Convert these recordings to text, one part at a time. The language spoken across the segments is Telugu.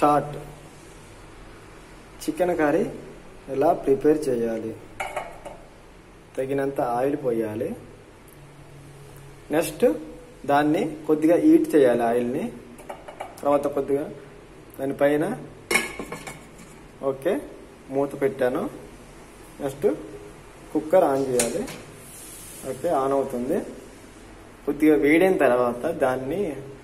స్టార్ట్ చికెన్ కర్రీ ఎలా ప్రిపేర్ చేయాలి తగినంత ఆయిల్ పోయాలి నెక్స్ట్ దాన్ని కొద్దిగా హీట్ చేయాలి ఆయిల్ని తర్వాత కొద్దిగా దానిపైన ఓకే మూత పెట్టాను నెక్స్ట్ కుక్కర్ ఆన్ చేయాలి ఓకే ఆన్ అవుతుంది కొద్దిగా వేడైన తర్వాత దాన్ని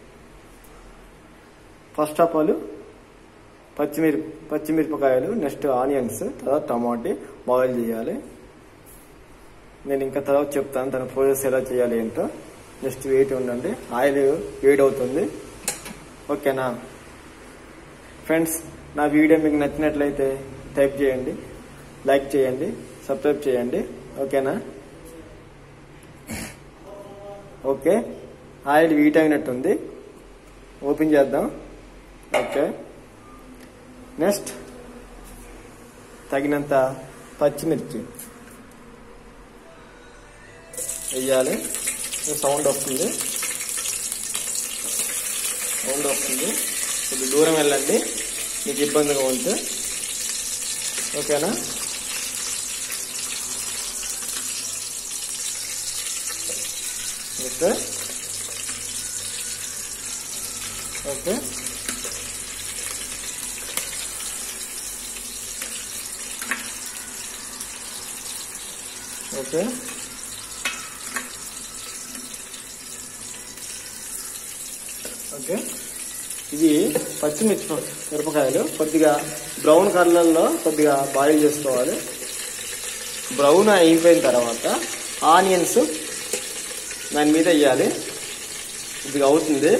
ఫస్ట్ ఆఫ్ ఆల్ పచ్చిమిరప పచ్చిమిరపకాయలు నెక్స్ట్ ఆనియన్స్ తర్వాత టమాటీ బాయిల్ చేయాలి నేను ఇంకా తర్వాత చెప్తాను దాని ప్రాసెస్ ఎలా చేయాలి ఏంటో జస్ట్ వెయిట్ ఉండండి ఆయిల్ వేడి అవుతుంది ఓకేనా ఫ్రెండ్స్ నా వీడియో మీకు నచ్చినట్లయితే టైప్ చేయండి లైక్ చేయండి సబ్స్క్రైబ్ చేయండి ఓకేనా ఓకే ఆయిల్ వీట్ అయినట్టుంది ఓపెన్ చేద్దాం ఓకే నెక్స్ట్ తగినంత పచ్చిమిర్చి వెయ్యాలి సౌండ్ వస్తుంది సౌండ్ వస్తుంది కొద్ది దూరం వెళ్ళండి మీకు ఇబ్బందిగా ఉంటే ఓకేనా ఓకే ఓకే ఓకే ఓకే ఇది పచ్చిమిర్చి మిరపకాయలు కొద్దిగా బ్రౌన్ కలర్లో కొద్దిగా బాయిల్ చేసుకోవాలి బ్రౌన్ అయిపోయిన తర్వాత ఆనియన్స్ దాని మీద వేయాలి కొద్దిగా అవుతుంది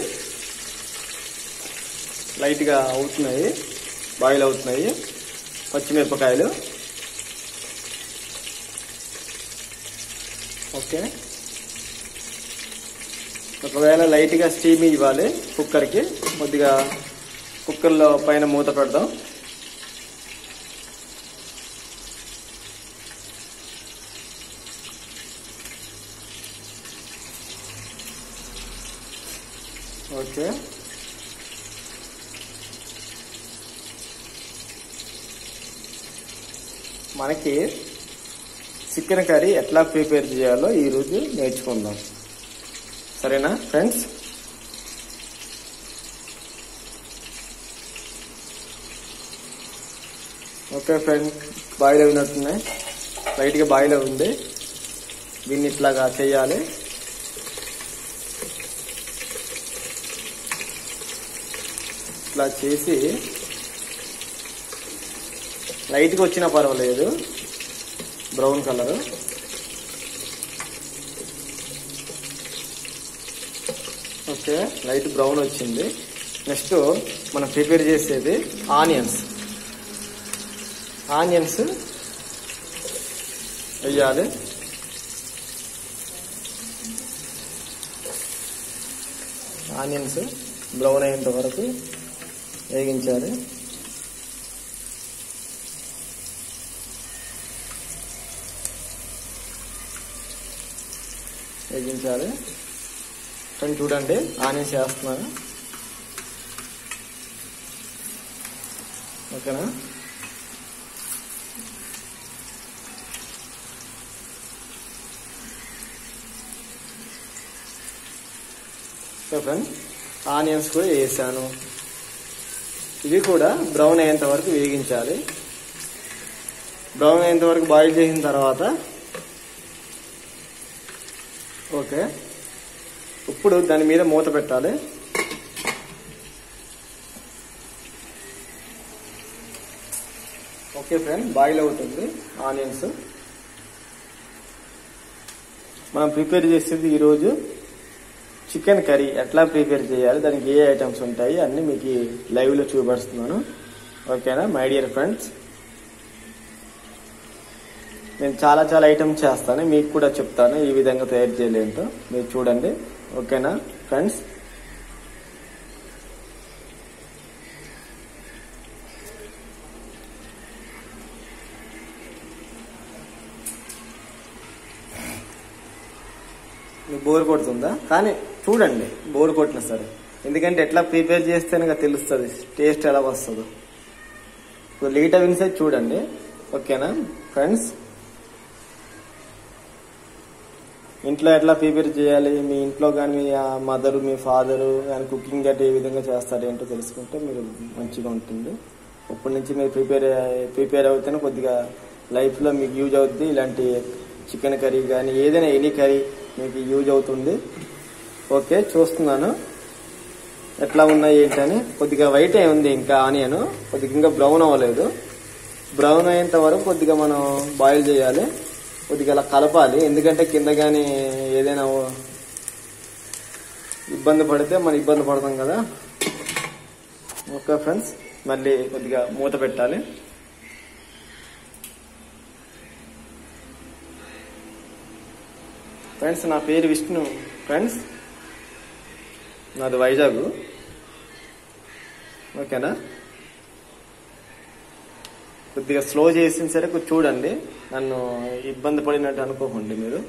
లైట్గా అవుతున్నాయి బాయిల్ అవుతున్నాయి పచ్చిమిరపకాయలు ఓకే ఒకవేళ లైట్గా స్టీమ్ ఇవ్వాలి కుక్కర్కి కొద్దిగా కుక్కర్లో పైన మూత పెడదాం ఓకే మనకి చికెన్ కర్రీ ఎట్లా ప్రిపేర్ చేయాలో ఈరోజు నేర్చుకుందాం సరేనా ఫ్రెండ్స్ ఓకే ఫ్రెండ్ బాయిల్ అయినట్టున్నాయి లైట్గా బాయిల్ ఉంది దీన్ని ఇట్లాగా చేయాలి ఇట్లా చేసి లైట్గా వచ్చినా పర్వాలేదు brown colour okay light brown వచ్చింది నెక్స్ట్ మనం ప్రిపేర్ చేసేది ఆనియన్స్ ఆనియన్స్ వేయాలి ఆనియన్స్ బ్రౌన్ అయ్యేంత వరకు వేగించాలి వేగించాలి కానీ చూడండి ఆనియన్స్ వేస్తున్నాను ఓకేనా సో ఫ్రెండ్ ఆనియన్స్ కూడా వేసాను ఇవి కూడా బ్రౌన్ అయ్యేంత వరకు వేగించాలి బ్రౌన్ అయ్యేంత వరకు బాయిల్ చేసిన తర్వాత ఓకే ఇప్పుడు దాని మీద మూత పెట్టాలి ఓకే ఫ్రెండ్ బాయిల్ అవుతుంది ఆనియన్స్ మనం ప్రిపేర్ చేసేది ఈరోజు చికెన్ కర్రీ ఎట్లా ప్రిపేర్ చేయాలి దానికి ఏ ఐటమ్స్ ఉంటాయి అన్ని మీకు లైవ్ లో చూపిస్తున్నాను ఓకేనా మై డియర్ ఫ్రెండ్స్ నేను చాలా చాలా ఐటమ్స్ చేస్తాను మీకు కూడా చెప్తాను ఈ విధంగా తయారు చేయలేంటో మీరు చూడండి ఓకేనా ఫ్రెండ్స్ మీకు బోర్ కొడుతుందా కానీ చూడండి బోర్ కొట్టినా సరే ఎందుకంటే ఎట్లా ప్రిపేర్ చేస్తేనే కదా తెలుస్తుంది టేస్ట్ ఎలా వస్తుందో ఇప్పుడు లీట విన్సే చూడండి ఓకేనా ఫ్రెండ్స్ ఇంట్లో ఎట్లా ప్రిపేర్ చేయాలి మీ ఇంట్లో కానీ మీ మదర్ మీ ఫాదర్ కానీ కుకింగ్ గట్టి ఏ విధంగా చేస్తారు ఏంటో తెలుసుకుంటే మీరు మంచిగా ఉంటుంది అప్పటి నుంచి మీరు ప్రిపేర్ ప్రిపేర్ అవుతేనే కొద్దిగా లైఫ్లో మీకు యూజ్ అవుతుంది ఇలాంటి చికెన్ కర్రీ కానీ ఏదైనా ఎనీ కర్రీ మీకు యూజ్ అవుతుంది ఓకే చూస్తున్నాను ఎట్లా ఉన్నాయి ఏంటని కొద్దిగా వైట్ అయి ఉంది ఇంకా ఆనియన్ కొద్దిగా ఇంకా బ్రౌన్ అవ్వలేదు బ్రౌన్ అయ్యేంత వరకు కొద్దిగా మనం బాయిల్ చేయాలి కొద్దిగా అలా కలపాలి ఎందుకంటే కింద కానీ ఏదైనా ఇబ్బంది పడితే మనం ఇబ్బంది పడతాం కదా ఓకే ఫ్రెండ్స్ మళ్ళీ కొద్దిగా మూత పెట్టాలి ఫ్రెండ్స్ నా పేరు విష్ణు ఫ్రెండ్స్ నాది వైజాగ్ ఓకేనా కొద్దిగా స్లో చేసిన సరే కొంచెం చూడండి నన్ను ఇబ్బంది పడినట్టు అనుకోకండి మీరు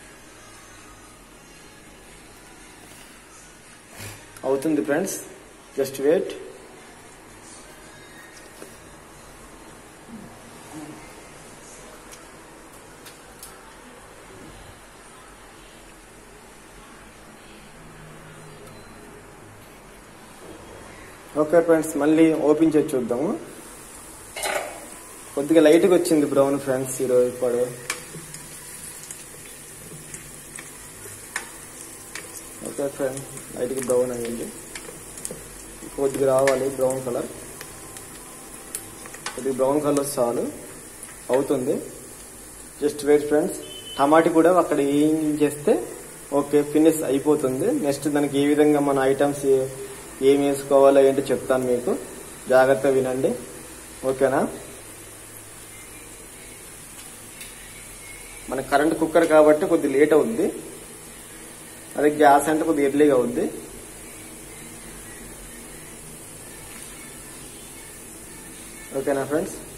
అవుతుంది friends just wait okay friends మళ్ళీ ఓపెన్ చేసి చూద్దాము కొద్దిగా లైట్గా వచ్చింది బ్రౌన్ ఫ్రెండ్స్ ఈరోజు ఇప్పుడు ఓకే ఫ్రెండ్ లైట్గా బ్రౌన్ అయ్యింది కొద్దిగా రావాలి బ్రౌన్ కలర్ కొద్దిగా బ్రౌన్ కలర్ చాలు అవుతుంది జస్ట్ వెయిట్ ఫ్రెండ్స్ టమాటీ కూడా అక్కడ ఏం చేస్తే ఓకే ఫినిష్ అయిపోతుంది నెక్స్ట్ దానికి ఏ విధంగా మన ఐటమ్స్ ఏం వేసుకోవాలో ఏంటో చెప్తాను మీకు జాగ్రత్త వినండి ఓకేనా మన కరెంట్ కుక్కర్ కాబట్టి కొద్దిగా లేట్ అవుద్ది అదే గ్యాస్ అంటే కొద్దిగా ఎర్లీగా అవుద్ది ఓకేనా ఫ్రెండ్స్